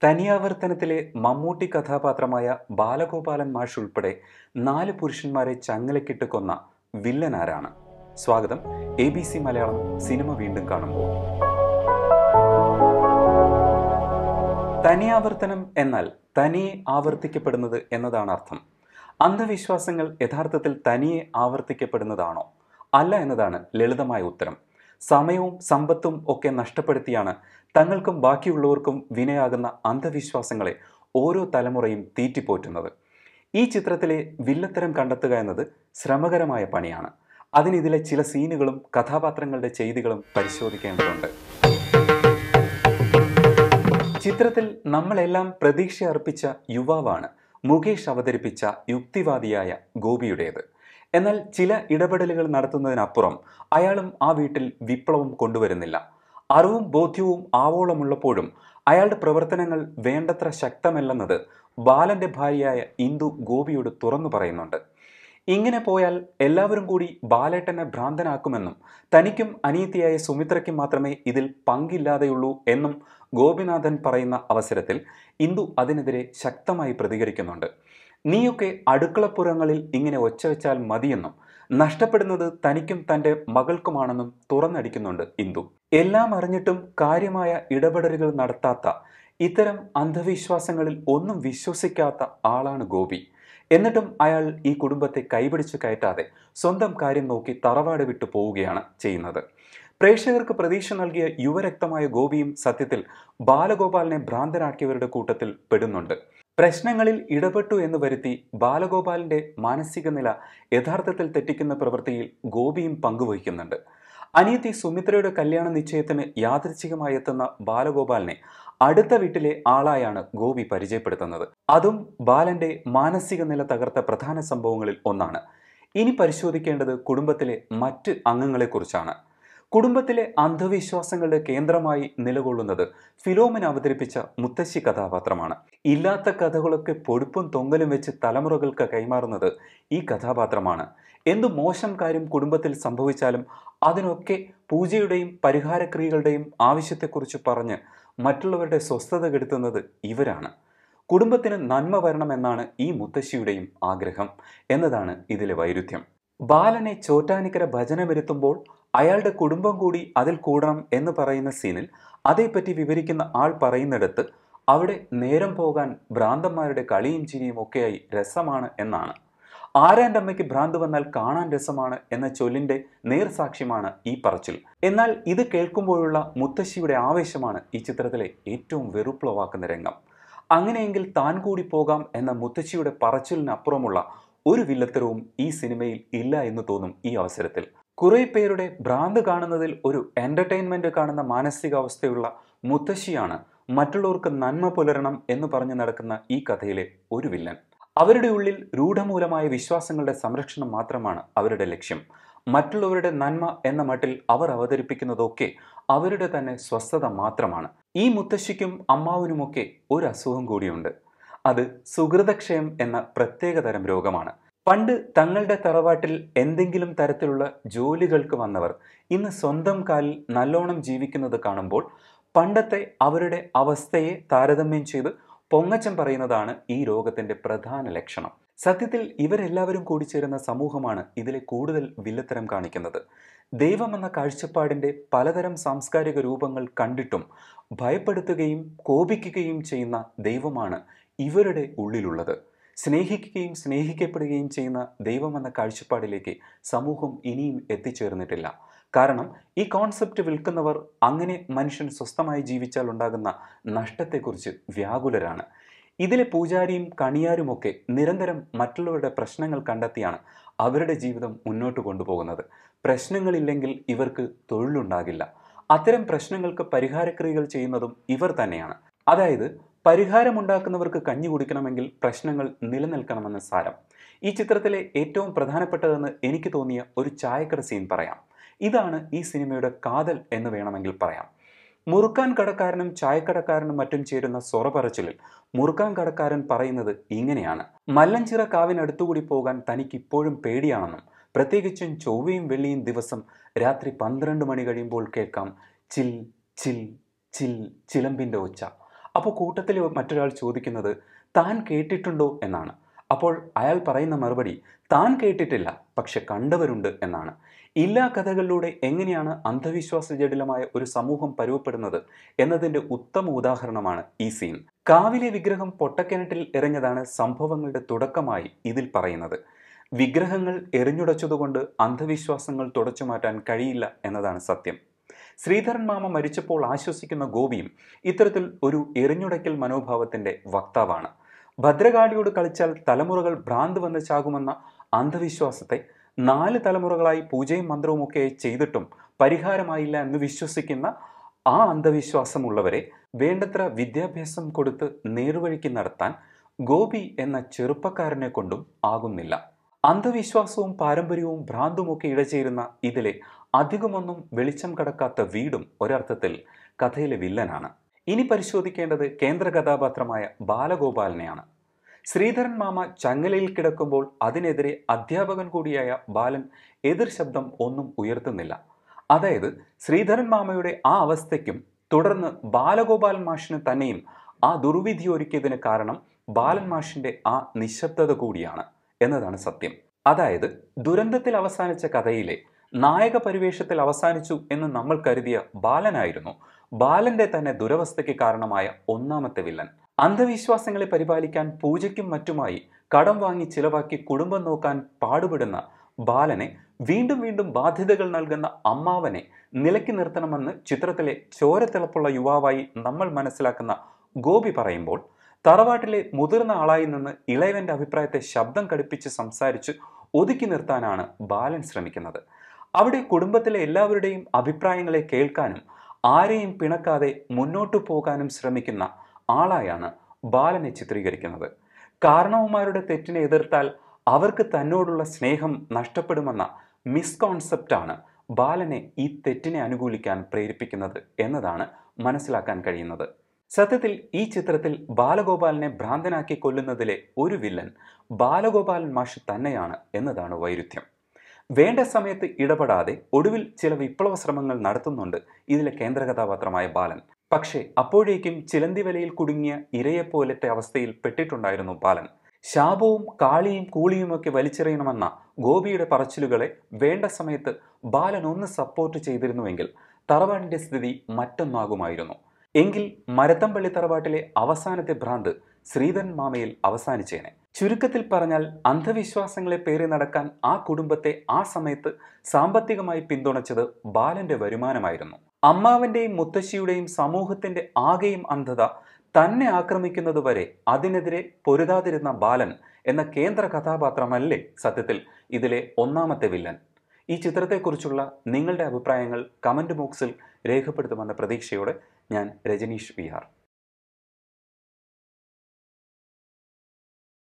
തനിയാവർത്തനത്തിലെ മമ്മൂട്ടി കഥാപാത്രമായ ബാലഗോപാലൻ മാഷ് ഉൾപ്പെടെ നാല് പുരുഷന്മാരെ ചങ്ങലക്കിട്ട് കൊന്ന വില്ലൻ ആരാണ് സ്വാഗതം എ ബി സി മലയാളം സിനിമ വീണ്ടും കാണുമ്പോൾ തനിയാവർത്തനം എന്നാൽ തനിയെ ആവർത്തിക്കപ്പെടുന്നത് എന്നതാണ് അർത്ഥം അന്ധവിശ്വാസങ്ങൾ യഥാർത്ഥത്തിൽ തനിയെ ആവർത്തിക്കപ്പെടുന്നതാണോ അല്ല എന്നതാണ് ലളിതമായ ഉത്തരം സമയവും സമ്പത്തും ഒക്കെ നഷ്ടപ്പെടുത്തിയാണ് തങ്ങൾക്കും ബാക്കിയുള്ളവർക്കും വിനയാകുന്ന അന്ധവിശ്വാസങ്ങളെ ഓരോ തലമുറയും തീറ്റിപ്പോറ്റുന്നത് ഈ ചിത്രത്തിലെ വില്ലത്തരം കണ്ടെത്തുക എന്നത് ശ്രമകരമായ പണിയാണ് അതിനിതിലെ ചില സീനുകളും കഥാപാത്രങ്ങളുടെ ചെയ്തികളും പരിശോധിക്കേണ്ടതുണ്ട് ചിത്രത്തിൽ നമ്മളെല്ലാം പ്രതീക്ഷ അർപ്പിച്ച യുവാവാണ് മുകേഷ് അവതരിപ്പിച്ച യുക്തിവാദിയായ ഗോപിയുടേത് എന്നാൽ ചില ഇടപെടലുകൾ നടത്തുന്നതിനപ്പുറം അയാളും ആ വീട്ടിൽ വിപ്ലവം കൊണ്ടുവരുന്നില്ല അറിവും ബോധ്യവും ആവോളമുള്ളപ്പോഴും അയാളുടെ പ്രവർത്തനങ്ങൾ വേണ്ടത്ര ശക്തമല്ലെന്നത് ബാലന്റെ ഭാര്യയായ ഇന്ദു ഗോപിയോട് തുറന്നു പറയുന്നുണ്ട് ഇങ്ങനെ പോയാൽ എല്ലാവരും കൂടി ബാലേട്ടനെ ഭ്രാന്തനാക്കുമെന്നും തനിക്കും അനിയത്തിയായ സുമിത്രയ്ക്കും മാത്രമേ ഇതിൽ പങ്കില്ലാതെയുള്ളൂ എന്നും ഗോപിനാഥൻ പറയുന്ന അവസരത്തിൽ ഇന്ദു അതിനെതിരെ ശക്തമായി പ്രതികരിക്കുന്നുണ്ട് നീയൊക്കെ അടുക്കളപ്പുറങ്ങളിൽ ഇങ്ങനെ ഒച്ചവെച്ചാൽ മതിയെന്നും നഷ്ടപ്പെടുന്നത് തനിക്കും തൻ്റെ മകൾക്കുമാണെന്നും തുറന്നടിക്കുന്നുണ്ട് ഇന്ദു എല്ലാം അറിഞ്ഞിട്ടും കാര്യമായ ഇടപെടലുകൾ നടത്താത്ത ഇത്തരം അന്ധവിശ്വാസങ്ങളിൽ ഒന്നും വിശ്വസിക്കാത്ത ആളാണ് ഗോപി എന്നിട്ടും അയാൾ ഈ കുടുംബത്തെ കൈപിടിച്ചു കയറ്റാതെ സ്വന്തം കാര്യം നോക്കി തറവാട് വിട്ടു പോവുകയാണ് ചെയ്യുന്നത് പ്രേക്ഷകർക്ക് പ്രതീക്ഷ നൽകിയ യുവരക്തമായ ഗോപിയും സത്യത്തിൽ ബാലഗോപാലിനെ ഭ്രാന്തനാക്കിയവരുടെ കൂട്ടത്തിൽ പെടുന്നുണ്ട് പ്രശ്നങ്ങളിൽ ഇടപെട്ടു എന്ന് വരുത്തി ബാലഗോപാലിന്റെ മാനസിക നില യഥാർത്ഥത്തിൽ തെറ്റിക്കുന്ന പ്രവൃത്തിയിൽ ഗോപിയും പങ്കുവഹിക്കുന്നുണ്ട് അനിയത്തി സുമിത്രയുടെ കല്യാണ നിശ്ചയത്തിന് യാദൃച്ഛികമായി എത്തുന്ന ബാലഗോപാലിനെ അടുത്ത വീട്ടിലെ ആളായാണ് ഗോപി പരിചയപ്പെടുത്തുന്നത് അതും ബാലന്റെ മാനസിക നില തകർത്ത പ്രധാന സംഭവങ്ങളിൽ ഒന്നാണ് ഇനി പരിശോധിക്കേണ്ടത് കുടുംബത്തിലെ മറ്റ് അംഗങ്ങളെക്കുറിച്ചാണ് കുടുംബത്തിലെ അന്ധവിശ്വാസങ്ങളുടെ കേന്ദ്രമായി നിലകൊള്ളുന്നത് ഫിലോമിൻ അവതരിപ്പിച്ച മുത്തശ്ശി കഥാപാത്രമാണ് ഇല്ലാത്ത കഥകളൊക്കെ പൊടുപ്പും തൊങ്ങലും വെച്ച് തലമുറകൾക്ക് കൈമാറുന്നത് ഈ കഥാപാത്രമാണ് എന്തു മോശം കാര്യം കുടുംബത്തിൽ സംഭവിച്ചാലും അതിനൊക്കെ പൂജയുടെയും പരിഹാരക്രിയകളുടെയും ആവശ്യത്തെക്കുറിച്ച് പറഞ്ഞ് മറ്റുള്ളവരുടെ സ്വസ്ഥത കെടുത്തുന്നത് ഇവരാണ് കുടുംബത്തിന് നന്മ വരണമെന്നാണ് ഈ മുത്തശ്ശിയുടെയും ആഗ്രഹം എന്നതാണ് ഇതിലെ വൈരുദ്ധ്യം ബാലനെ ചോറ്റാനിക്കര ഭജനമിരുത്തുമ്പോൾ അയാളുടെ കുടുംബം കൂടി അതിൽ കൂടണം എന്ന് പറയുന്ന സീനിൽ അതേപ്പറ്റി വിവരിക്കുന്ന ആൾ പറയുന്നിടത്ത് അവിടെ നേരം പോകാൻ ഭ്രാന്തന്മാരുടെ കളിയും ചിരിയും ഒക്കെയായി രസമാണ് എന്നാണ് ആരാൻ്റെ അമ്മയ്ക്ക് ഭ്രാന്ത് വന്നാൽ കാണാൻ രസമാണ് എന്ന ചൊല്ലിന്റെ നേർസാക്ഷ്യമാണ് ഈ പറച്ചിൽ എന്നാൽ ഇത് കേൾക്കുമ്പോഴുള്ള മുത്തശ്ശിയുടെ ആവേശമാണ് ഈ ചിത്രത്തിലെ ഏറ്റവും വെറുപ്പുളവാക്കുന്ന രംഗം അങ്ങനെയെങ്കിൽ താൻ കൂടി പോകാം എന്ന മുത്തശ്ശിയുടെ പറച്ചിലിനപ്പുറമുള്ള ഒരു വില്ലത്തരവും ഈ സിനിമയിൽ ഇല്ല എന്ന് തോന്നും ഈ അവസരത്തിൽ കുറെ പേരുടെ ഭ്രാന്ത് കാണുന്നതിൽ ഒരു എന്റർടൈൻമെന്റ് കാണുന്ന മാനസികാവസ്ഥയുള്ള മുത്തശ്ശിയാണ് മറ്റുള്ളവർക്ക് നന്മ പുലരണം എന്ന് പറഞ്ഞു നടക്കുന്ന ഈ കഥയിലെ ഒരു വില്ലൻ അവരുടെ ഉള്ളിൽ രൂഢമൂലമായ വിശ്വാസങ്ങളുടെ സംരക്ഷണം മാത്രമാണ് അവരുടെ ലക്ഷ്യം മറ്റുള്ളവരുടെ നന്മ എന്ന മട്ടിൽ അവർ അവതരിപ്പിക്കുന്നതൊക്കെ അവരുടെ തന്നെ സ്വസ്ഥത മാത്രമാണ് ഈ മുത്തശ്ശിക്കും അമ്മാവിനുമൊക്കെ ഒരു അസുഖം കൂടിയുണ്ട് അത് സുഹൃതക്ഷയം എന്ന പ്രത്യേകതരം രോഗമാണ് പണ്ട് തങ്ങളുടെ തറവാട്ടിൽ എന്തെങ്കിലും തരത്തിലുള്ള ജോലികൾക്ക് വന്നവർ ഇന്ന് സ്വന്തം കാലിൽ നല്ലോണം ജീവിക്കുന്നത് കാണുമ്പോൾ പണ്ടത്തെ അവരുടെ അവസ്ഥയെ താരതമ്യം ചെയ്ത് പൊങ്ങച്ചം പറയുന്നതാണ് ഈ രോഗത്തിന്റെ പ്രധാന ലക്ഷണം സത്യത്തിൽ ഇവരെല്ലാവരും കൂടിച്ചേരുന്ന സമൂഹമാണ് ഇതിലെ കൂടുതൽ വില്ലത്തരം കാണിക്കുന്നത് ദൈവം എന്ന കാഴ്ചപ്പാടിന്റെ പലതരം സാംസ്കാരിക രൂപങ്ങൾ കണ്ടിട്ടും ഭയപ്പെടുത്തുകയും കോപിക്കുകയും ചെയ്യുന്ന ദൈവമാണ് ഇവരുടെ ഉള്ളിലുള്ളത് സ്നേഹിക്കുകയും സ്നേഹിക്കപ്പെടുകയും ചെയ്യുന്ന ദൈവം എന്ന കാഴ്ചപ്പാടിലേക്ക് സമൂഹം ഇനിയും എത്തിച്ചേർന്നിട്ടില്ല കാരണം ഈ കോൺസെപ്റ്റ് വിൽക്കുന്നവർ അങ്ങനെ മനുഷ്യൻ സ്വസ്ഥമായി ജീവിച്ചാൽ ഉണ്ടാകുന്ന നഷ്ടത്തെക്കുറിച്ച് വ്യാകുലരാണ് ഇതിലെ പൂജാരിയും കണിയാരുമൊക്കെ നിരന്തരം മറ്റുള്ളവരുടെ പ്രശ്നങ്ങൾ കണ്ടെത്തിയാണ് അവരുടെ ജീവിതം മുന്നോട്ട് കൊണ്ടുപോകുന്നത് പ്രശ്നങ്ങളില്ലെങ്കിൽ ഇവർക്ക് തൊഴിലുണ്ടാകില്ല അത്തരം പ്രശ്നങ്ങൾക്ക് പരിഹാരക്രിയകൾ ചെയ്യുന്നതും ഇവർ തന്നെയാണ് അതായത് പരിഹാരമുണ്ടാക്കുന്നവർക്ക് കഞ്ഞി കുടിക്കണമെങ്കിൽ പ്രശ്നങ്ങൾ നിലനിൽക്കണമെന്ന് സാരം ഈ ചിത്രത്തിലെ ഏറ്റവും പ്രധാനപ്പെട്ടതെന്ന് എനിക്ക് തോന്നിയ ഒരു ചായക്കട സീൻ പറയാം ഇതാണ് ഈ സിനിമയുടെ കാതൽ എന്ന് വേണമെങ്കിൽ പറയാം മുറുക്കാൻ കടക്കാരനും ചായക്കടക്കാരനും മറ്റും ചേരുന്ന സൊറപറച്ചിലിൽ മുറുക്കാൻ കടക്കാരൻ പറയുന്നത് ഇങ്ങനെയാണ് മല്ലഞ്ചിറ കാവിനടുത്തുകൂടി പോകാൻ തനിക്ക് ഇപ്പോഴും പേടിയാണെന്നും പ്രത്യേകിച്ചും ചൊവ്വയും വെള്ളിയും ദിവസം രാത്രി പന്ത്രണ്ട് മണി കഴിയുമ്പോൾ കേൾക്കാം ചിൽ ചിൽ ചിൽ ചിലമ്പിൻ്റെ ഒച്ച അപ്പോൾ കൂട്ടത്തിൽ മറ്റൊരാൾ ചോദിക്കുന്നത് താൻ കേട്ടിട്ടുണ്ടോ എന്നാണ് അപ്പോൾ അയാൾ പറയുന്ന മറുപടി താൻ കേട്ടിട്ടില്ല പക്ഷെ കണ്ടവരുണ്ട് എന്നാണ് ഇല്ലാ കഥകളിലൂടെ എങ്ങനെയാണ് അന്ധവിശ്വാസ ജടിലമായ ഒരു സമൂഹം പരുവപ്പെടുന്നത് എന്നതിന്റെ ഉത്തമ ഉദാഹരണമാണ് ഈ സീൻ കാവിലെ വിഗ്രഹം പൊട്ടക്കിണറ്റിൽ എറിഞ്ഞതാണ് സംഭവങ്ങളുടെ തുടക്കമായി ഇതിൽ പറയുന്നത് വിഗ്രഹങ്ങൾ എറിഞ്ഞുടച്ചതുകൊണ്ട് അന്ധവിശ്വാസങ്ങൾ തുടച്ചു മാറ്റാൻ കഴിയില്ല എന്നതാണ് സത്യം ശ്രീധരൻ മാമ മരിച്ചപ്പോൾ ആശ്വസിക്കുന്ന ഗോപിയും ഇത്തരത്തിൽ ഒരു എറിഞ്ഞുടയ്ക്കൽ മനോഭാവത്തിന്റെ വക്താവാണ് ഭദ്രകാളിയോട് കളിച്ചാൽ തലമുറകൾ ഭ്രാന്ത് വന്ന് ചാകുമെന്ന അന്ധവിശ്വാസത്തെ നാല് തലമുറകളായി പൂജയും മന്ത്രവുമൊക്കെ ചെയ്തിട്ടും പരിഹാരമായില്ല എന്ന് വിശ്വസിക്കുന്ന ആ അന്ധവിശ്വാസമുള്ളവരെ വേണ്ടത്ര വിദ്യാഭ്യാസം കൊടുത്ത് നേർവഴിക്ക് നടത്താൻ ഗോപി എന്ന ചെറുപ്പക്കാരനെ കൊണ്ടും ആകുന്നില്ല അന്ധവിശ്വാസവും പാരമ്പര്യവും ഭ്രാന്തുമൊക്കെ ഇടചേരുന്ന ഇതിലെ അധികമൊന്നും വെളിച്ചം കടക്കാത്ത വീടും ഒരർത്ഥത്തിൽ കഥയിലെ വില്ലനാണ് ഇനി പരിശോധിക്കേണ്ടത് കേന്ദ്ര കഥാപാത്രമായ ബാലഗോപാലനെയാണ് ശ്രീധരൻ മാമ ചങ്ങലയിൽ കിടക്കുമ്പോൾ അതിനെതിരെ അധ്യാപകൻ കൂടിയായ ബാലൻ എതിർ ശബ്ദം ഒന്നും ഉയർത്തുന്നില്ല അതായത് ശ്രീധരൻ മാമയുടെ ആ അവസ്ഥയ്ക്കും തുടർന്ന് ബാലഗോപാലൻ മാഷിന് തന്നെയും ആ ദുർവിധി ഒരുക്കിയതിന് കാരണം ബാലൻ മാഷിന്റെ ആ നിശബ്ദത കൂടിയാണ് എന്നതാണ് സത്യം അതായത് ദുരന്തത്തിൽ അവസാനിച്ച കഥയിലെ നായക പരിവേഷത്തിൽ അവസാനിച്ചു എന്ന് നമ്മൾ കരുതിയ ബാലനായിരുന്നു ബാലന്റെ തന്നെ ദുരവസ്ഥയ്ക്ക് കാരണമായ ഒന്നാമത്തെ വില്ലൻ അന്ധവിശ്വാസങ്ങളെ പരിപാലിക്കാൻ പൂജയ്ക്കും മറ്റുമായി കടം വാങ്ങി ചിലവാക്കി കുടുംബം നോക്കാൻ പാടുപെടുന്ന ബാലനെ വീണ്ടും വീണ്ടും ബാധ്യതകൾ നൽകുന്ന അമ്മാവനെ നിലയ്ക്ക് നിർത്തണമെന്ന് ചിത്രത്തിലെ ചോരത്തിളപ്പുള്ള യുവാവായി നമ്മൾ മനസ്സിലാക്കുന്ന ഗോപി പറയുമ്പോൾ തറവാട്ടിലെ മുതിർന്ന ആളായി നിന്ന് ഇളയവന്റെ അഭിപ്രായത്തെ ശബ്ദം കടുപ്പിച്ച് സംസാരിച്ച് ഒതുക്കി നിർത്താനാണ് ബാലൻ ശ്രമിക്കുന്നത് അവിടെ കുടുംബത്തിലെ എല്ലാവരുടെയും അഭിപ്രായങ്ങളെ കേൾക്കാനും ആരെയും പിണക്കാതെ മുന്നോട്ടു പോകാനും ശ്രമിക്കുന്ന ആളായാണ് ബാലനെ ചിത്രീകരിക്കുന്നത് കാരണവന്മാരുടെ തെറ്റിനെ എതിർത്താൽ അവർക്ക് തന്നോടുള്ള സ്നേഹം നഷ്ടപ്പെടുമെന്ന മിസ്കോൺസെപ്റ്റാണ് ബാലനെ ഈ തെറ്റിനെ അനുകൂലിക്കാൻ പ്രേരിപ്പിക്കുന്നത് എന്നതാണ് മനസ്സിലാക്കാൻ കഴിയുന്നത് സത്യത്തിൽ ഈ ചിത്രത്തിൽ ബാലഗോപാലിനെ ഭ്രാന്തനാക്കി കൊല്ലുന്നതിലെ ഒരു വില്ലൻ ബാലഗോപാലൻ മാഷ് തന്നെയാണ് എന്നതാണ് വൈരുദ്ധ്യം വേണ്ട സമയത്ത് ഇടപെടാതെ ഒടുവിൽ ചില വിപ്ലവ ശ്രമങ്ങൾ നടത്തുന്നുണ്ട് ഇതിലെ കേന്ദ്ര കഥാപാത്രമായ ബാലൻ പക്ഷേ അപ്പോഴേക്കും ചിലന്തി വലയിൽ കുടുങ്ങിയ ഇരയെപ്പോലത്തെ അവസ്ഥയിൽ പെട്ടിട്ടുണ്ടായിരുന്നു ബാലൻ ശാപവും കാളിയും കൂളിയുമൊക്കെ വലിച്ചെറിയണമെന്ന ഗോപിയുടെ പറച്ചിലുകളെ വേണ്ട സമയത്ത് ബാലൻ ഒന്ന് സപ്പോർട്ട് ചെയ്തിരുന്നുവെങ്കിൽ തറവാടിന്റെ സ്ഥിതി മറ്റൊന്നാകുമായിരുന്നു എങ്കിൽ മരത്തമ്പള്ളി തറവാട്ടിലെ അവസാനത്തെ ഭ്രാന്ത് ശ്രീധരൻ മാമയിൽ അവസാനിച്ചേനെ ചുരുക്കത്തിൽ പറഞ്ഞാൽ അന്ധവിശ്വാസങ്ങളെ പേറി നടക്കാൻ ആ കുടുംബത്തെ ആ സമയത്ത് സാമ്പത്തികമായി പിന്തുണച്ചത് ബാലന്റെ വരുമാനമായിരുന്നു അമ്മാവന്റെയും മുത്തശ്ശിയുടെയും സമൂഹത്തിന്റെ ആകെയും അന്ധത തന്നെ ആക്രമിക്കുന്നതുവരെ അതിനെതിരെ പൊരുതാതിരുന്ന ബാലൻ എന്ന കേന്ദ്ര കഥാപാത്രമല്ലേ സത്യത്തിൽ ഇതിലെ ഒന്നാമത്തെ വില്ലൻ ഈ ചിത്രത്തെക്കുറിച്ചുള്ള നിങ്ങളുടെ അഭിപ്രായങ്ങൾ കമൻറ്റ് ബോക്സിൽ രേഖപ്പെടുത്തുമെന്ന പ്രതീക്ഷയോടെ ഞാൻ രജനീഷ് വി ആർ